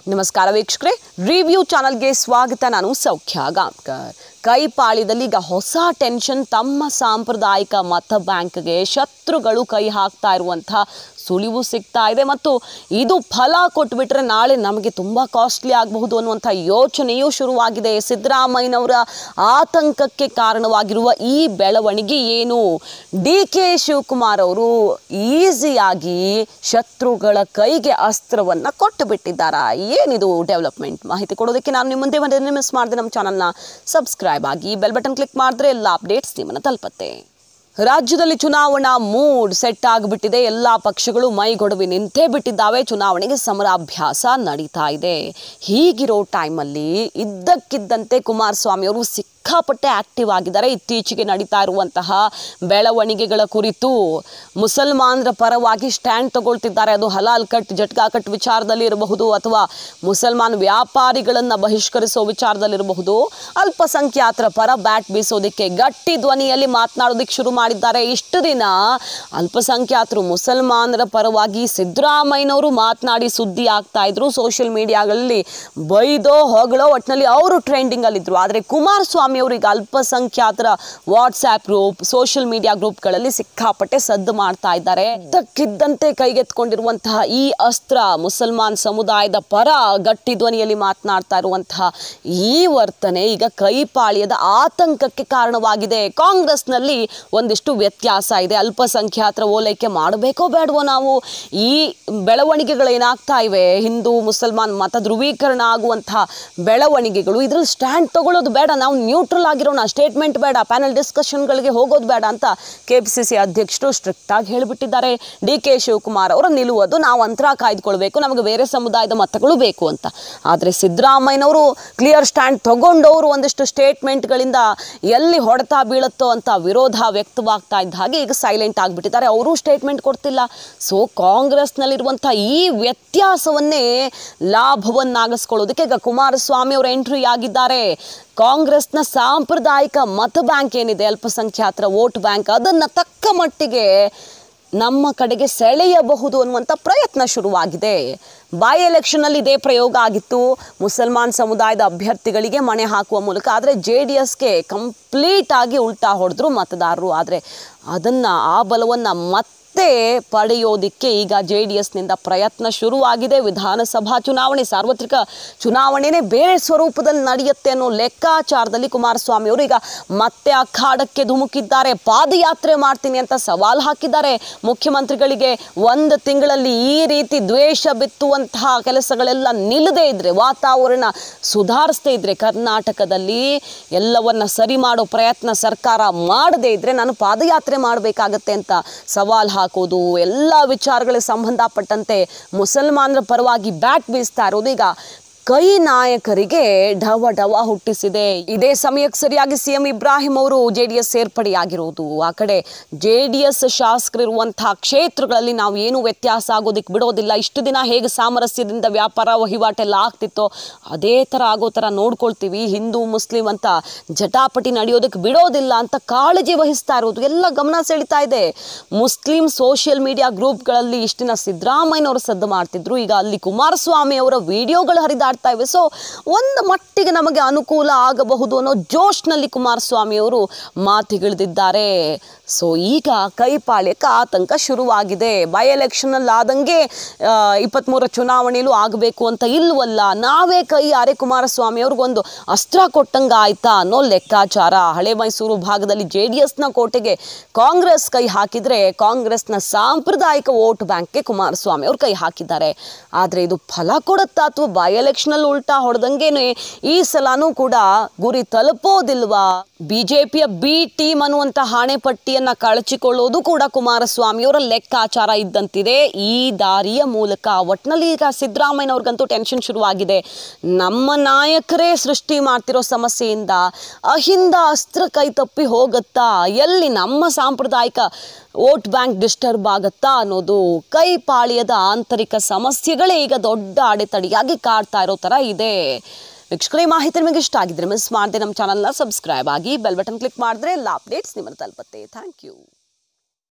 ನಮಸ್ಕಾರ ವೀಕ್ಷಕರೇ ರಿವ್ಯೂ ಚಾನಲ್ಗೆ ಸ್ವಾಗತ ನಾನು ಸೌಖ್ಯ ಗಾಂವ್ಕರ್ ಕೈಪಾಳ್ಯದಲ್ಲಿ ಈಗ ಹೊಸ ಟೆನ್ಷನ್ ತಮ್ಮ ಸಾಂಪ್ರದಾಯಿಕ ಮತ ಬ್ಯಾಂಕ್ಗೆ ಶತ್ರುಗಳು ಕೈ ಹಾಕ್ತಾ ಇರುವಂಥ ಸುಳಿವು ಸಿಗ್ತಾ ಇದೆ ಮತ್ತು ಇದು ಫಲ ಕೊಟ್ಬಿಟ್ರೆ ನಾಳೆ ನಮಗೆ ತುಂಬ ಕಾಸ್ಟ್ಲಿ ಆಗಬಹುದು ಅನ್ನುವಂಥ ಯೋಚನೆಯೂ ಶುರುವಾಗಿದೆ ಸಿದ್ದರಾಮಯ್ಯನವರ ಆತಂಕಕ್ಕೆ ಕಾರಣವಾಗಿರುವ ಈ ಬೆಳವಣಿಗೆ ಏನು ಡಿ ಕೆ ಶಿವಕುಮಾರ್ ಅವರು ಈಸಿಯಾಗಿ ಶತ್ರುಗಳ ಕೈಗೆ ಅಸ್ತ್ರವನ್ನು ಕೊಟ್ಟು ಬಿಟ್ಟಿದ್ದಾರಾ ಏನಿದು ಡೆವಲಪ್ಮೆಂಟ್ ಮಾಹಿತಿ ಕೊಡೋದಕ್ಕೆ ನಾನು ನಿಮ್ಮ ಮುಂದೆ ಒಂದು ಮಿಸ್ ಮಾಡಿದೆ ನಮ್ಮ ಚಾನಲ್ನ ಸಬ್ಸ್ಕ್ರೈಬ್ ಆಗಿ ಬೆಲ್ ಬಟನ್ ಕ್ಲಿಕ್ ಮಾಡಿದ್ರೆ ಎಲ್ಲ ಅಪ್ಡೇಟ್ಸ್ ನಿಮ್ಮನ್ನು ತಲುಪತ್ತೆ ರಾಜ್ಯದಲ್ಲಿ ಚುನಾವಣಾ ಮೂಡ್ ಸೆಟ್ ಆಗಿಬಿಟ್ಟಿದೆ ಎಲ್ಲ ಪಕ್ಷಗಳು ಮೈಗೊಡವಿ ನಿಂತೇ ಬಿಟ್ಟಿದ್ದಾವೆ ಚುನಾವಣೆಗೆ ಸಮರಾಭ್ಯಾಸ ನಡೀತಾ ಇದೆ ಹೀಗಿರೋ ಟೈಮಲ್ಲಿ ಇದ್ದಕ್ಕಿದ್ದಂತೆ ಕುಮಾರಸ್ವಾಮಿ ಅವರು ಸಿಕ್ಕಾಪಟ್ಟೆ ಆಕ್ಟಿವ್ ಆಗಿದ್ದಾರೆ ಇತ್ತೀಚೆಗೆ ನಡೀತಾ ಇರುವಂತಹ ಬೆಳವಣಿಗೆಗಳ ಕುರಿತು ಮುಸಲ್ಮಾನರ ಪರವಾಗಿ ಸ್ಟ್ಯಾಂಡ್ ತಗೊಳ್ತಿದ್ದಾರೆ ಅದು ಹಲಾಲ್ ಕಟ್ ಜಟ್ಕಾ ಕಟ್ ವಿಚಾರದಲ್ಲಿ ಇರಬಹುದು ಅಥವಾ ಮುಸಲ್ಮಾನ್ ವ್ಯಾಪಾರಿಗಳನ್ನು ಬಹಿಷ್ಕರಿಸೋ ವಿಚಾರದಲ್ಲಿರಬಹುದು ಅಲ್ಪಸಂಖ್ಯಾತರ ಪರ ಬ್ಯಾಟ್ ಬೀಸೋದಕ್ಕೆ ಗಟ್ಟಿ ಧ್ವನಿಯಲ್ಲಿ ಮಾತನಾಡೋದಕ್ಕೆ ಶುರು ಮಾಡಿದ್ದಾರೆ ಇಷ್ಟು ದಿನ ಅಲ್ಪಸಂಖ್ಯಾತರು ಮುಸಲ್ಮಾನರ ಪರವಾಗಿ ಸಿದ್ದರಾಮಯ್ಯನವರು ಮಾತನಾಡಿ ಸುದ್ದಿ ಆಗ್ತಾ ಇದ್ರು ಸೋಷಿಯಲ್ ಮೀಡಿಯಾಗಳಲ್ಲಿ ಬೈದೋ ಹೊಗಳೋ ಒಟ್ಟಿನಲ್ಲಿ ಅವರು ಟ್ರೆಂಡಿಂಗ್ ಅಲ್ಲಿದ್ರು ಆದರೆ ಕುಮಾರಸ್ವಾಮಿ ಅವರು ಈಗ ಅಲ್ಪಸಂಖ್ಯಾತರ ವಾಟ್ಸ್ಆ್ಯಪ್ ಗ್ರೂಪ್ ಸೋಷಿಯಲ್ ಮೀಡಿಯಾ ಗ್ರೂಪ್ಗಳಲ್ಲಿ ಸಿಕ್ಕಾಪಟ್ಟೆ ಸದ್ದು ಮಾಡ್ತಾ ಇದ್ದಾರೆ ಇದ್ದಕ್ಕಿದ್ದಂತೆ ಕೈಗೆತ್ಕೊಂಡಿರುವಂತಹ ಈ ಅಸ್ತ್ರ ಮುಸಲ್ಮಾನ್ ಸಮುದಾಯದ ಪರ ಗಟ್ಟಿ ಧ್ವನಿಯಲ್ಲಿ ಮಾತನಾಡ್ತಾ ಇರುವಂತಹ ಈ ವರ್ತನೆ ಈಗ ಕೈಪಾಳ್ಯದ ಆತಂಕಕ್ಕೆ ಕಾರಣವಾಗಿದೆ ಕಾಂಗ್ರೆಸ್ನಲ್ಲಿ ಒಂದಿಷ್ಟು ವ್ಯತ್ಯಾಸ ಇದೆ ಅಲ್ಪಸಂಖ್ಯಾತರ ಓಲೈಕೆ ಮಾಡಬೇಕೋ ಬೇಡವೋ ನಾವು ಈ ಬೆಳವಣಿಗೆಗಳೇನಾಗ್ತಾ ಇವೆ ಹಿಂದೂ ಮುಸಲ್ಮಾನ್ ಮತ ಧ್ರುವೀಕರಣ ಆಗುವಂತಹ ಬೆಳವಣಿಗೆಗಳು ಇದ್ರಲ್ಲಿ ಸ್ಟ್ಯಾಂಡ್ ತಗೊಳ್ಳೋದು ಬೇಡ ನಾವು ನ್ಯೂಟ್ರಲ್ ಆಗಿರೋಣ ಸ್ಟೇಟ್ಮೆಂಟ್ ಬೇಡ ಪ್ಯಾನಲ್ ಡಿಸ್ಕಷನ್ಗಳಿಗೆ ಹೋಗೋದು ಬೇಡ ಅಂತ ಕೆ ಪಿ ಸಿ ಸಿ ಅಧ್ಯಕ್ಷರು ಸ್ಟ್ರಿಕ್ಟ್ ಆಗಿ ಹೇಳಿಬಿಟ್ಟಿದ್ದಾರೆ ಡಿ ಕೆ ಶಿವಕುಮಾರ್ ಅವರ ನಿಲುವುದು ನಾವು ಅಂತರ ಕಾಯ್ದುಕೊಳ್ಬೇಕು ನಮಗೆ ಬೇರೆ ಸಮುದಾಯದ ಮತಗಳು ಬೇಕು ಅಂತ ಆದರೆ ಸಿದ್ದರಾಮಯ್ಯನವರು ಕ್ಲಿಯರ್ ಸ್ಟ್ಯಾಂಡ್ ತಗೊಂಡವರು ಒಂದಿಷ್ಟು ಸ್ಟೇಟ್ಮೆಂಟ್ಗಳಿಂದ ಎಲ್ಲಿ ಹೊಡೆತ ಬೀಳುತ್ತೋ ಅಂತ ವಿರೋಧ ವ್ಯಕ್ತವಾಗ್ತಾ ಇದ್ದ ಹಾಗೆ ಈಗ ಸೈಲೆಂಟ್ ಆಗಿಬಿಟ್ಟಿದ್ದಾರೆ ಅವರು ಸ್ಟೇಟ್ಮೆಂಟ್ ಕೊಡ್ತಿಲ್ಲ ಸೊ ಕಾಂಗ್ರೆಸ್ನಲ್ಲಿರುವಂಥ ಈ ವ್ಯತ್ಯಾಸವನ್ನೇ ಲಾಭವನ್ನಾಗಿಸ್ಕೊಳ್ಳೋದಕ್ಕೆ ಈಗ ಕುಮಾರಸ್ವಾಮಿ ಅವರು ಎಂಟ್ರಿ ಆಗಿದ್ದಾರೆ ಕಾಂಗ್ರೆಸ್ನ ಸಾಂಪ್ರದಾಯಿಕ ಮತ ಬ್ಯಾಂಕ್ ಏನಿದೆ ಅಲ್ಪಸಂಖ್ಯಾತರ ವೋಟ್ ಬ್ಯಾಂಕ್ ಅದನ್ನು ತಕ್ಕ ಮಟ್ಟಿಗೆ ನಮ್ಮ ಕಡೆಗೆ ಸೆಳೆಯಬಹುದು ಅನ್ನುವಂಥ ಪ್ರಯತ್ನ ಶುರುವಾಗಿದೆ ಬೈ ಎಲೆಕ್ಷನಲ್ಲಿ ಇದೇ ಪ್ರಯೋಗ ಆಗಿತ್ತು ಮುಸಲ್ಮಾನ್ ಸಮುದಾಯದ ಅಭ್ಯರ್ಥಿಗಳಿಗೆ ಮಣೆ ಹಾಕುವ ಮೂಲಕ ಆದರೆ ಜೆ ಡಿ ಎಸ್ಗೆ ಕಂಪ್ಲೀಟ್ ಆಗಿ ಉಲ್ಟಾ ಹೊಡೆದ್ರು ಮತದಾರರು ಆದರೆ ಅದನ್ನು ಆ ಬಲವನ್ನು ಮತ್ತೆ ಪಡೆಯೋದಿಕ್ಕೆ ಈಗ ಜೆ ಡಿ ಎಸ್ನಿಂದ ಪ್ರಯತ್ನ ಶುರುವಾಗಿದೆ ವಿಧಾನಸಭಾ ಚುನಾವಣೆ ಸಾರ್ವತ್ರಿಕ ಚುನಾವಣೆನೇ ಬೇರೆ ಸ್ವರೂಪದಲ್ಲಿ ನಡೆಯುತ್ತೆ ಅನ್ನೋ ಲೆಕ್ಕಾಚಾರದಲ್ಲಿ ಕುಮಾರಸ್ವಾಮಿ ಅವರು ಈಗ ಮತ್ತೆ ಅಖಾಡಕ್ಕೆ ಧುಮುಕಿದ್ದಾರೆ ಪಾದಯಾತ್ರೆ ಮಾಡ್ತೀನಿ ಅಂತ ಸವಾಲು ಹಾಕಿದ್ದಾರೆ ಮುಖ್ಯಮಂತ್ರಿಗಳಿಗೆ ಒಂದು ತಿಂಗಳಲ್ಲಿ ಈ ರೀತಿ ದ್ವೇಷ ಬಿತ್ತುವಂತಹ ಕೆಲಸಗಳೆಲ್ಲ ನಿಲ್ಲದೇ ಇದ್ರೆ ವಾತಾವರಣ ಸುಧಾರಿಸದೇ ಇದ್ರೆ ಕರ್ನಾಟಕದಲ್ಲಿ ಎಲ್ಲವನ್ನ ಸರಿ ಮಾಡೋ ಪ್ರಯತ್ನ ಸರ್ಕಾರ ಮಾಡದೇ ಇದ್ರೆ ನಾನು ಪಾದಯಾತ್ರೆ ಮಾಡಬೇಕಾಗತ್ತೆ ಅಂತ ಸವಾಲ್ ಹಾಕೋದು ಎಲ್ಲ ವಿಚಾರಗಳಿಗೆ ಸಂಬಂಧಪಟ್ಟಂತೆ ಮುಸಲ್ಮಾನರ ಪರವಾಗಿ ಬ್ಯಾಟ್ ಬೀಸ್ತಾ ಇರೋದು ಈಗ ಕೈ ನಾಯಕರಿಗೆ ಢವ ಢವ ಹುಟ್ಟಿಸಿದೆ ಇದೇ ಸಮಯಕ್ಕೆ ಸರಿಯಾಗಿ ಸಿ ಎಂ ಇಬ್ರಾಹಿಂ ಅವರು ಜೆ ಡಿ ಎಸ್ ಸೇರ್ಪಡೆಯಾಗಿರೋದು ಆ ಕಡೆ ಜೆ ಡಿ ಎಸ್ ಶಾಸಕರಿರುವಂತಹ ಕ್ಷೇತ್ರಗಳಲ್ಲಿ ನಾವು ಏನು ವ್ಯತ್ಯಾಸ ಆಗೋದಕ್ಕೆ ಬಿಡೋದಿಲ್ಲ ಇಷ್ಟು ದಿನ ಹೇಗೆ ಸಾಮರಸ್ಯದಿಂದ ವ್ಯಾಪಾರ ವಹಿವಾಟೆಲ್ಲ ಆಗ್ತಿತ್ತೋ ಅದೇ ಥರ ಆಗೋ ಥರ ನೋಡ್ಕೊಳ್ತೀವಿ ಹಿಂದೂ ಮುಸ್ಲಿಂ ಅಂತ ಜಟಾಪಟಿ ನಡೆಯೋದಕ್ಕೆ ಬಿಡೋದಿಲ್ಲ ಅಂತ ಕಾಳಜಿ ವಹಿಸ್ತಾ ಇರೋದು ಎಲ್ಲ ಗಮನ ಸೆಳೀತಾ ಇದೆ ಮುಸ್ಲಿಂ ಸೋಷಿಯಲ್ ಮೀಡಿಯಾ ಗ್ರೂಪ್ಗಳಲ್ಲಿ ಇಷ್ಟು ದಿನ ಸಿದ್ದರಾಮಯ್ಯನವರು ಸದ್ದು ಮಾಡ್ತಿದ್ರು ಈಗ ಅಲ್ಲಿ ಕುಮಾರಸ್ವಾಮಿ ಅವರ ವಿಡಿಯೋಗಳು ಹರಿದಾಡ್ತಾ ಇವೆ ಸೊ ಒಂದು ಮಟ್ಟಿಗೆ ನಮಗೆ ಅನುಕೂಲ ಆಗಬಹುದು ಅನ್ನೋ ಜೋಶ್ನಲ್ಲಿ ಕುಮಾರಸ್ವಾಮಿ ಅವರು ಮಾತಿಗಿಳಿದಿದ್ದಾರೆ ಸೊ ಈಗ ಕೈಪಾಳ್ಯಕ್ಕೆ ಆತಂಕ ಶುರುವಾಗಿದೆ ಬೈ ಎಲೆಕ್ಷನಲ್ಲಿ ಆದಂಗೆ ಇಪ್ಪತ್ತ್ಮೂರ ಚುನಾವಣೆಯಲ್ಲೂ ಆಗಬೇಕು ಅಂತ ಇಲ್ವಲ್ಲ ನಾವೇ ಕೈ ಆರೆ ಕುಮಾರಸ್ವಾಮಿ ಅವ್ರಿಗೊಂದು ಅಸ್ತ್ರ ಕೊಟ್ಟಂಗೆ ಆಯ್ತಾ ಅನ್ನೋ ಲೆಕ್ಕಾಚಾರ ಹಳೆ ಮೈಸೂರು ಭಾಗದಲ್ಲಿ ಜೆ ಡಿ ಎಸ್ನ ಕೋಟೆಗೆ ಕಾಂಗ್ರೆಸ್ ಕೈ ಹಾಕಿದರೆ ಕಾಂಗ್ರೆಸ್ನ ಸಾಂಪ್ರದಾಯಿಕ ವೋಟ್ ಬ್ಯಾಂಕ್ಗೆ ಕುಮಾರಸ್ವಾಮಿ ಅವರು ಕೈ ಹಾಕಿದ್ದಾರೆ ಆದರೆ ಇದು ಫಲ ಕೊಡುತ್ತಾ ಅಥವಾ ಬೈ ಎಲೆಕ್ಷನಲ್ಲಿ ಉಲ್ಟಾ ಹೊಡೆದಂಗೆನೆ ಈ ಸಲನೂ ಕೂಡ ಗುರಿ ತಲುಪೋದಿಲ್ವಾ ಬಿಜೆಪಿಯ ಬಿ ಟೀಮ್ ಅನ್ನುವಂಥ ಹಾಣೆಪಟ್ಟಿಯನ್ನ ಕಳಚಿಕೊಳ್ಳೋದು ಕೂಡ ಕುಮಾರಸ್ವಾಮಿಯವರ ಲೆಕ್ಕಾಚಾರ ಇದ್ದಂತಿದೆ ಈ ದಾರಿಯ ಮೂಲಕ ಒಟ್ನಲ್ಲಿ ಈಗ ಸಿದ್ದರಾಮಯ್ಯನವ್ರಿಗಂತೂ ಟೆನ್ಷನ್ ಶುರುವಾಗಿದೆ ನಮ್ಮ ನಾಯಕರೇ ಸೃಷ್ಟಿ ಮಾಡ್ತಿರೋ ಸಮಸ್ಯೆಯಿಂದ ಅಹಿಂದ ಅಸ್ತ್ರ ಕೈ ತಪ್ಪಿ ಹೋಗುತ್ತಾ ಎಲ್ಲಿ ನಮ್ಮ ಸಾಂಪ್ರದಾಯಿಕ ವೋಟ್ ಬ್ಯಾಂಕ್ ಡಿಸ್ಟರ್ಬ್ ಆಗುತ್ತಾ ಅನ್ನೋದು ಕೈಪಾಳ್ಯದ ಆಂತರಿಕ ಸಮಸ್ಯೆಗಳೇ ಈಗ ದೊಡ್ಡ ಅಡೆತಡೆಯಾಗಿ ಕಾಡ್ತಾ ಇರೋ ಥರ ಇದೆ ವೀಕ್ಷಕರೇ ಈ ಮಾಹಿತಿ ನಿಮಗೆ ಇಷ್ಟ ಆಗಿದ್ರೆ ಮಿಸ್ ಮಾಡದೆ ನಮ್ಮ ಚಾನಲ್ನ ಸಬ್ಸ್ಕ್ರೈಬ್ ಆಗಿ ಬೆಲ್ ಬಟನ್ ಕ್ಲಿಕ್ ಮಾಡಿದ್ರೆ ಎಲ್ಲ ಅಪ್ಡೇಟ್ಸ್ ನಿಮ್ಮನ್ನು ತಲುಪುತ್ತೆ ಥ್ಯಾಂಕ್ ಯು